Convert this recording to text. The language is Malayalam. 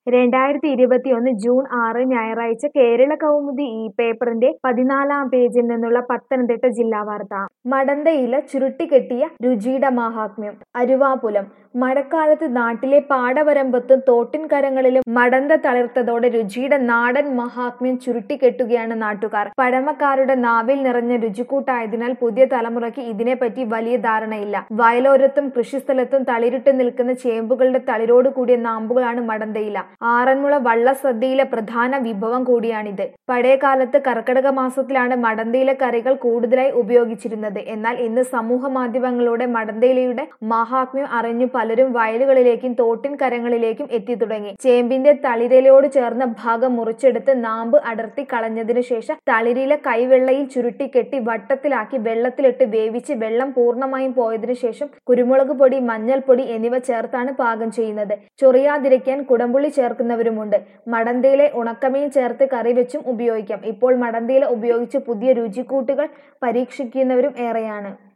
രണ്ടായിരത്തി ഇരുപത്തിയൊന്ന് ജൂൺ ആറ് ഞായറാഴ്ച കേരള കൗമുദി ഈ പേപ്പറിന്റെ പതിനാലാം പേജിൽ നിന്നുള്ള പത്തനംതിട്ട ജില്ലാ വാർത്ത മടന്തയില ചുരുട്ടിക്കെട്ടിയ രുചിയുടെ മാഹാത്മ്യം അരുവാപുലം മഴക്കാലത്ത് നാട്ടിലെ പാടവരമ്പത്തും തോട്ടിൻകരങ്ങളിലും മടന്ത തളിർത്തതോടെ രുചിയുടെ നാടൻ മഹാത്മ്യം ചുരുട്ടിക്കെട്ടുകയാണ് നാട്ടുകാർ പഴമക്കാരുടെ നാവിൽ നിറഞ്ഞ രുചിക്കൂട്ടായതിനാൽ പുതിയ തലമുറയ്ക്ക് ഇതിനെപ്പറ്റി വലിയ ധാരണയില്ല വയലോരത്തും കൃഷിസ്ഥലത്തും തളിരിട്ട് നിൽക്കുന്ന ചേമ്പുകളുടെ തളിരോട് കൂടിയ നാമ്പുകളാണ് മടന്തയില ആറന്മുള വള്ളസദ്യയിലെ പ്രധാന വിഭവം കൂടിയാണിത് പഴയകാലത്ത് കർക്കടക മാസത്തിലാണ് മടന്തയില കറികൾ കൂടുതലായി ഉപയോഗിച്ചിരുന്നത് എന്നാൽ ഇന്ന് സമൂഹ മാധ്യമങ്ങളിലൂടെ മടന്തയിലയുടെ മഹാത്മ്യം അറിഞ്ഞു പലരും വയലുകളിലേക്കും തോട്ടിൻ കരങ്ങളിലേക്കും എത്തി തുടങ്ങി ചേമ്പിന്റെ തളിരിലയോട് ചേർന്ന ഭാഗം മുറിച്ചെടുത്ത് നാമ്പ് അടർത്തി കളഞ്ഞതിനു ശേഷം തളിരില കൈവെള്ളയിൽ ചുരുട്ടിക്കെട്ടി വട്ടത്തിലാക്കി വെള്ളത്തിലിട്ട് വേവിച്ച് വെള്ളം പൂർണ്ണമായും പോയതിനു ശേഷം കുരുമുളക് പൊടി മഞ്ഞൾപ്പൊടി എന്നിവ ചേർത്താണ് പാകം ചെയ്യുന്നത് ചൊറിയാതിരിക്കാൻ കുടംപുള്ളി ചേർക്കുന്നവരുമുണ്ട് മടന്തയിലെ ഉണക്കമീൻ ചേർത്ത് കറി വെച്ചും ഉപയോഗിക്കാം ഇപ്പോൾ മടന്തയില ഉപയോഗിച്ച് പുതിയ രുചിക്കൂട്ടുകൾ പരീക്ഷിക്കുന്നവരും ഏറെയാണ്